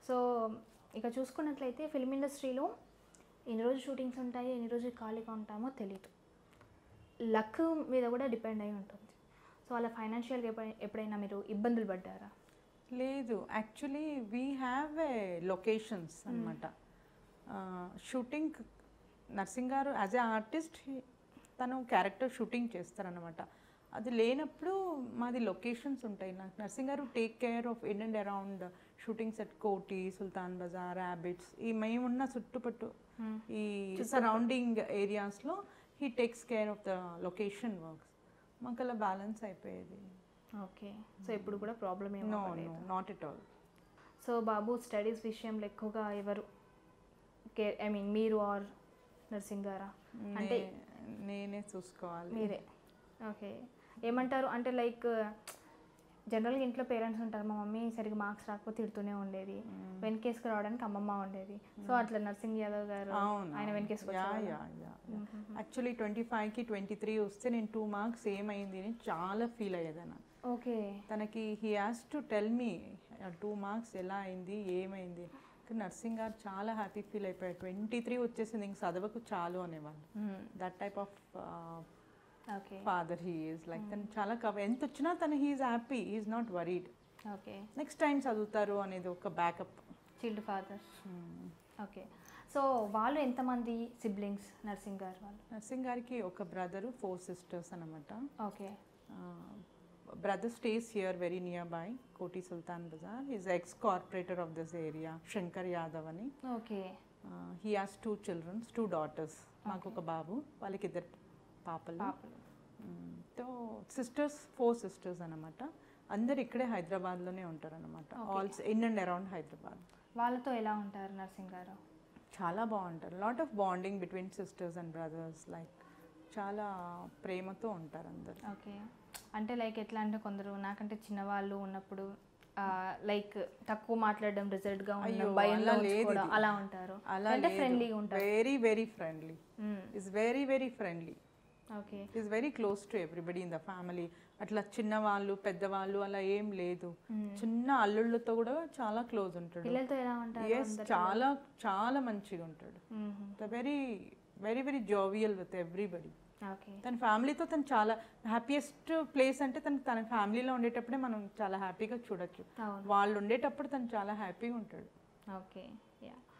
So ఇక చూసుకున్నట్లయితే film ఇండస్ట్రీలో ఎన్ని రోజులు షూటింగ్స్ ఉంటాయి ఎన్ని రోజులు ఖాళీగా ఉంటామో తెలియదు లక్ మీద కూడా డిపెండ్ అయి ఉంటుంది సో అలా ఫైనాన్షియల్గా ఎప్పుడైనా మీరు ఇబ్బందులు పడ్డారా లేదు actually we have a locations అనమాట shooting Narsing garu as a artist తను క్యారెక్టర్ షూటింగ్ చేస్తారనమాట అది లేనప్పుడు మాది లొకేషన్స్ ఉంటాయి నాకు Narsing garu take care of in and around shootings at Koti Sultan Bazar rabbits ఈ మేమున్న చుట్టుపట్టు ఈ సరౌండింగ్ ఏరియాస్లో he takes care of the location works మాకు అలా బ్యాలెన్స్ అయిపోయేది ఓకే సో ఇప్పుడు కూడా ప్రాబ్లం ఏమో no no not at all so బాబు స్టడీస్ విషయంలో ఎక్కువగా ఎవరు కేర్ ఐ మీన్ మీరు ఆర్ నర్సింగ్ గారా అంటే నే- నేనే చూసుకోవాలి మీరే ఓకే ఏమంటారు అంటే లైక్ జనరల్గా ఇంట్లో పేరెంట్స్ ఉంటారు మా మమ్మీ సరిగ్గా మార్క్స్ రాకపోతే తిడుతూనే ఉండేది వెనకేసుకు రావడానికి అమ్మమ్మ ఉండేది సో అట్లా నర్సింగ్ యాదవ్ గారు అవును ఆయన వెనకేసుకు yeah yeah yeah actually twenty ఫైవ్కి ట్వంటీ త్రీ వస్తే నేను టూ మార్క్స్ ఏమైంది అని చాలా ఫీల్ అయ్యేదాన్ని ఓకే తనకి he has to tell me two marks ఎలా అయింది ఏమైంది కానీ నర్సింగ్ గారు చాలా హ్యాపీ ఫీల్ అయిపోయారు ట్వంటీ త్రీ వచ్చేసింది ఇంక చదవకు చాలు అనేవాళ్ళు that type of okay father he is like తను చాలా కవ ఎంత వచ్చినా తను he's happy is not worried okay next time చదువుతారు అనేది ఒక backup child father okay so వాళ్ళు ఎంతమంది సిబ్లింగ్స్ నర్సింగ్ గారు వాళ్ళు నర్సింగ్ గారికి ఒక బ్రదరు ఫోర్ సిస్టర్స్ అనమాట okay brother stays here very near by Koti Sultan Bazar is ex corporator of this area Shankar Yadav అని okay he has two childrens two daughters మాకు ఒక బాబు వాళ్ళకి ఇద్దరు పాపలు పాపలు సో సిస్టర్స్ ఫోర్ సిస్టర్స్ అనమాట అందరు ఇక్కడే హైదరాబాద్లోనే ఉంటారు అనమాట also in and around Hyderabad వాళ్ళతో ఎలా ఉంటారు నర్సింగ్ గారు చాలా బాగుంటారు lot of bonding between sisters and brothers like చాలా ప్రేమతో ఉంటారు అందరు ఓకే అంటే లైక్ ఎట్లా అంటే కొందరు నాకంటే చిన్నవాళ్ళు ఉన్నప్పుడు లైక్ తక్కువ మాట్లాడడం రిజల్ట్ గా ఉండడం అయ్యో, భయంలో అలా లేదు ఉంచుకోవడం, ఇది. అలా ఉంటారు అలా అంటే ఫ్రెండ్లీగా ఉంటారు very very friendly is very very friendly okay is very close to everybody in the family అట్లా చిన్నవాళ్ళు పెద్దవాళ్ళు అలా ఏం లేదు చిన్న అల్లుళ్ళతో కూడా చాలా క్లోజ్ ఉంటాడు పిల్లలతో ఎలా ఉంటారు ఎస్ చాలా చాలా మంచిగా ఉంటాడు very very very jovial with everybody okay తన ఫ్యామిలీతో తను చాలా హ్యాపీయెస్ట్ ప్లేస్ అంటే తను తన ఫ్యామిలీలో ఉండేటప్పుడే మనం చాలా హ్యాపీగా చూడొచ్చు అవును వాళ్ళు ఉండేటప్పుడు తను చాలా హ్యాపీగా ఉంటాడు ఓకే యా